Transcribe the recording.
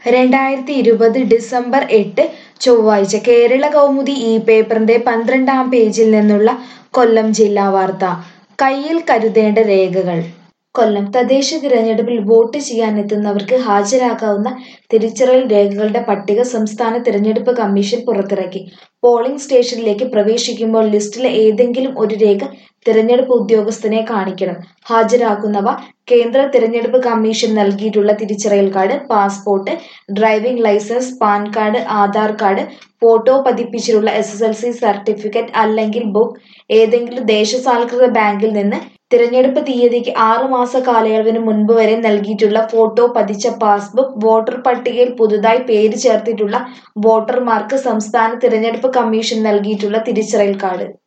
രണ്ടായിരത്തി ഇരുപത് ഡിസംബർ എട്ട് ചൊവ്വാഴ്ച കേരള കൗമുദി ഈ പേപ്പറിന്റെ പന്ത്രണ്ടാം പേജിൽ നിന്നുള്ള കൊല്ലം ജില്ലാ വാർത്ത കയ്യിൽ കരുതേണ്ട രേഖകൾ കൊല്ലം തദ്ദേശ തിരഞ്ഞെടുപ്പിൽ വോട്ട് ചെയ്യാനെത്തുന്നവർക്ക് ഹാജരാക്കാവുന്ന തിരിച്ചറിയൽ രേഖകളുടെ പട്ടിക സംസ്ഥാന തിരഞ്ഞെടുപ്പ് കമ്മീഷൻ പുറത്തിറക്കി പോളിംഗ് സ്റ്റേഷനിലേക്ക് പ്രവേശിക്കുമ്പോൾ ലിസ്റ്റിലെ ഏതെങ്കിലും ഒരു രേഖ തിരഞ്ഞെടുപ്പ് ഉദ്യോഗസ്ഥനെ കാണിക്കണം ഹാജരാക്കുന്നവ കേന്ദ്ര തിരഞ്ഞെടുപ്പ് കമ്മീഷൻ നൽകിയിട്ടുള്ള തിരിച്ചറിയൽ card passport driving licence PAN card Aadhaar card photo പതിപ്പിച്ചിട്ടുള്ള S S L C certificate അല്ലെങ്കിൽ ബുക്ക് ഏതെങ്കിലും ദേശസാൽകൃത ബാങ്കിൽ നിന്ന് തിരഞ്ഞെടുപ്പ് തീയതിക്ക് ആറ് മാസ കാലയളവിന് മുൻപ് വരെ നൽകിയിട്ടുള്ള ഫോട്ടോ പതിച്ച പാസ്ബുക്ക് വോട്ടർ പട്ടികയിൽ പുതുതായി പേര് ചേർത്തിട്ടുള്ള വോട്ടർമാർക്ക് സംസ്ഥാന തിരഞ്ഞെടുപ്പ് കമ്മീഷൻ നൽകിയിട്ടുള്ള തിരിച്ചറിയൽ കാർഡ്